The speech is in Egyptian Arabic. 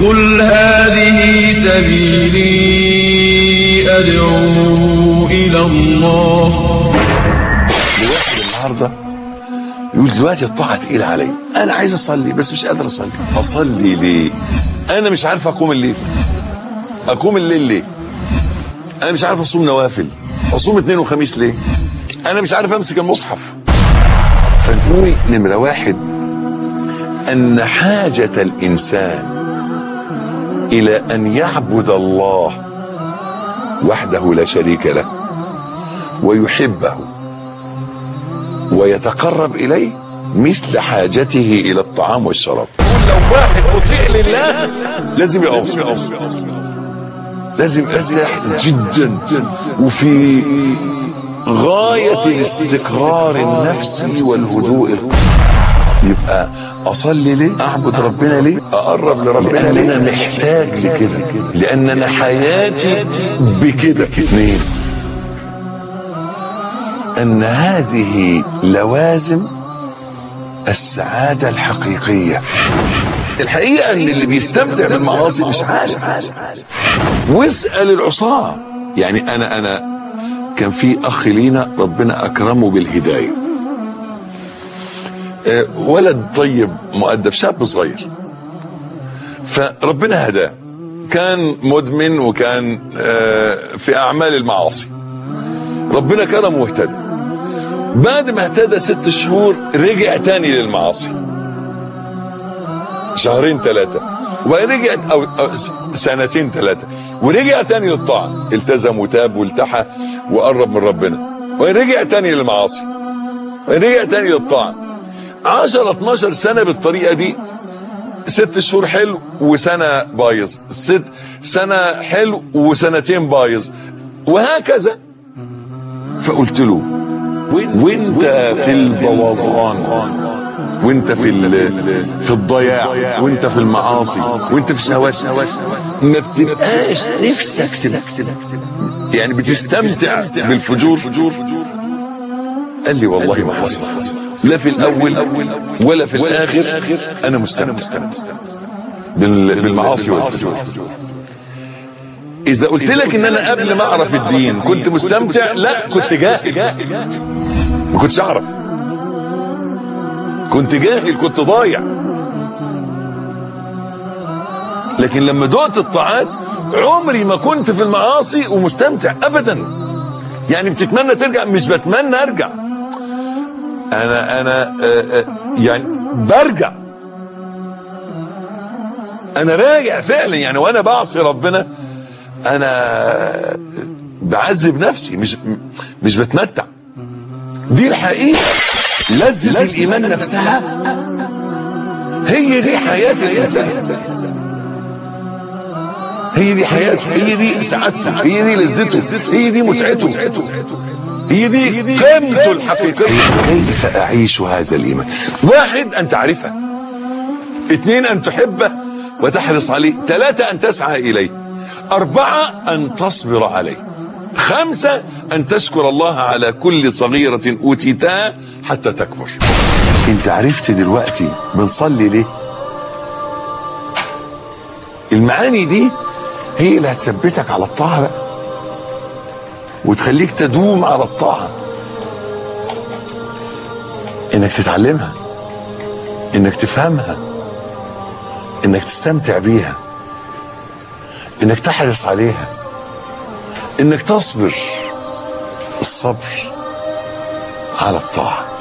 قل هذه سبيلي أدعو إلى الله الواحد النهارده يقول دلوقتي الطاعه تقيله علي انا عايز اصلي بس مش قادر اصلي اصلي ليه انا مش عارف اقوم الليل اقوم الليل ليه انا مش عارف اصوم نوافل اصوم اثنين وخميس ليه انا مش عارف امسك المصحف فنقول نمره واحد ان حاجه الانسان الى ان يعبد الله وحده لا شريك له ويحبه ويتقرب اليه مثل حاجته الى الطعام والشراب يقول لو واحد مطيع لله لازم يقف لازم ارتاح جدا وفي غاية الاستقرار النفسي والهدوء يبقى اصلي ليه اعبد ربنا ليه اقرب لربنا ليه لان انا محتاج لكده لان انا حياتي بكده اثنين ان هذه لوازم السعاده الحقيقيه الحقيقه ان اللي بيستمتع بالمعاصي مش عارف واسال العصاه يعني انا انا كان في اخ لينا ربنا اكرمه بالهدايه آه، ولد طيب مؤدب شاب صغير فربنا هداه كان مدمن وكان آه، في اعمال المعاصي ربنا كرمه واهتدى بعد ما اهتدى ست شهور رجع تاني للمعاصي شهرين ثلاثة ورجعت أو, أو س- سنتين ثلاثة ورجع تاني للطاعة التزم وتاب والتحى وقرب من ربنا ورجع تاني للمعاصي ورجع تاني للطاعة 10 12 سنة بالطريقة دي ست شهور حلو وسنة بايظ ست سنة حلو وسنتين بايظ وهكذا فقلت له وانت في البوظان وانت في ال- في الضياع وانت في المعاصي وانت في الشهوات ما بتبقاش نفسك تبقى يعني بتستمتع بالفجور قال لي والله ما حصل لا في الاول ولا في الاخر انا مستمتع بال- بالمعاصي والفجور اذا قلت لك ان انا قبل ما اعرف الدين كنت مستمتع لا كنت جاهل ما كنتش اعرف كنت جاهل كنت ضايع لكن لما دقت الطاعات عمري ما كنت في المعاصي ومستمتع ابدا يعني بتتمنى ترجع مش بتمنى ارجع انا انا آه، آه، يعني برجع انا راجع فعلا يعني وانا بعصي ربنا انا بعذب نفسي مش مش بتمتع دي الحقيقه لذة الايمان نفسها هي دي حياة الانسان هي دي حياته هي دي سعادته هي دي لذته هي دي متعته هي دي قيمته الحقيقية كيف أعيش هذا الإيمان واحد أن تعرفه اثنين أن تحبه وتحرص عليه ثلاثة أن تسعى إليه أربعة أن تصبر عليه خمسة أن تشكر الله على كل صغيرة أوتيتها حتى تكبر أنت عرفت دلوقتي بنصلي ليه المعاني دي هي اللي هتثبتك على الطاعة بقى وتخليك تدوم على الطاعة انك تتعلمها انك تفهمها انك تستمتع بيها انك تحرص عليها انك تصبر الصبر على الطاعه